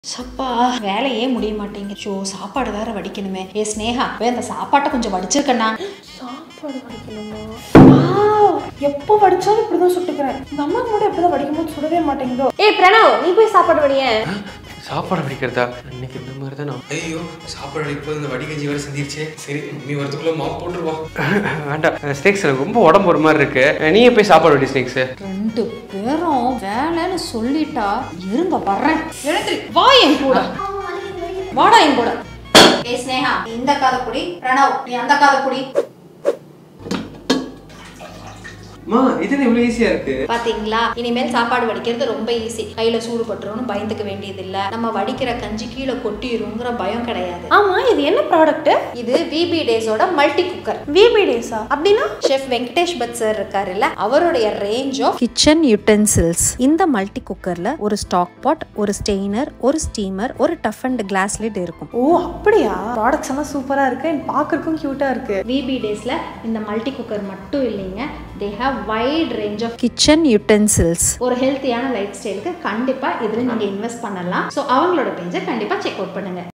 சப்பா வேலையே முடிய மாட்டேங்குது ஷோ சாப்பாடு வேற வடிக்கணுமே ஏ ஸ்னேகா வே அந்த சாப்பாட்டை கொஞ்சம் வடிச்சிருக்கண்ணா சாப்பாடு வடிக்கணுமா எப்போ வடிச்சாலும் இப்படிதான் சுட்டுக்கிறேன் இந்த அம்மா கூட எப்படிதான் வடிக்கும் போது சுடவே மாட்டேங்குதோ ஏய் பிரணவ் நீ போய் சாப்பாடு வடியேன் சாப்பாடு வடிக்கிறதா இன்னைக்கு இந்த மாதிரி தான் நான் ஐயோ சாப்பாடு அடிப்போது இந்த வடிகஞ்சி வர செஞ்சிருச்சே சரி மம்மி வரதுக்குள்ள மாவு போட்டுருவா வேண்டாம் ஸ்னேக்ஸ் எனக்கு ரொம்ப உடம்பு ஒரு மாதிரி இருக்கு நீங்க போய் சாப்பாடு வடி ஸ்னேக்ஸ் ரெண்டு பேரும் வேலைன்னு சொல்லிட்டா இருங்க வர்றேன் எழுந்திரி வா என் கூட வாடா என் கூட ஏ ஸ்னேகா நீ இந்த காத குடி பிரணவ் நீ அந்த காத குடி மா இது இவ்வளவு ஈஸியா இருக்கு பாத்தீங்களா இனிமேல் சாப்பாடு வடிக்கிறது ரொம்ப ஈஸி கையில சூடு பட்டுரும்னு பயந்துக்க வேண்டியது இல்ல நம்ம வடிக்கிற கஞ்சி கீழே கொட்டிருங்கிற பயம் கிடையாது ஆமா இது என்ன ப்ராடக்ட் இது விபி டேஸோட மல்டி குக்கர் விபி டேஸா அப்படின்னா ஷெஃப் வெங்கடேஷ் பட் சார் இருக்காருல்ல அவருடைய ரேஞ்ச் ஆஃப் கிச்சன் யூட்டென்சில்ஸ் இந்த மல்டி குக்கர்ல ஒரு ஸ்டாக் பாட் ஒரு ஸ்டெய்னர் ஒரு ஸ்டீமர் ஒரு டஃப் அண்ட் கிளாஸ் லிட் இருக்கும் ஓ அப்படியா ப்ராடக்ட்ஸ் எல்லாம் சூப்பரா இருக்கு and பார்க்கறதுக்கும் கியூட்டா இருக்கு விபி டேஸ்ல இந்த மல்டி குக்கர் மட்டும் இல்லைங்க they have wide range of kitchen utensils ஒரு ஹெல்த்தியான லைஃப் ஸ்டைலுக்கு கண்டிப்பா இதுல நீங்க இன்வெஸ்ட் பண்ணலாம் ஸோ அவங்களோட பேஜை கண்டிப்பா செக் அவுட் பண்ணுங்க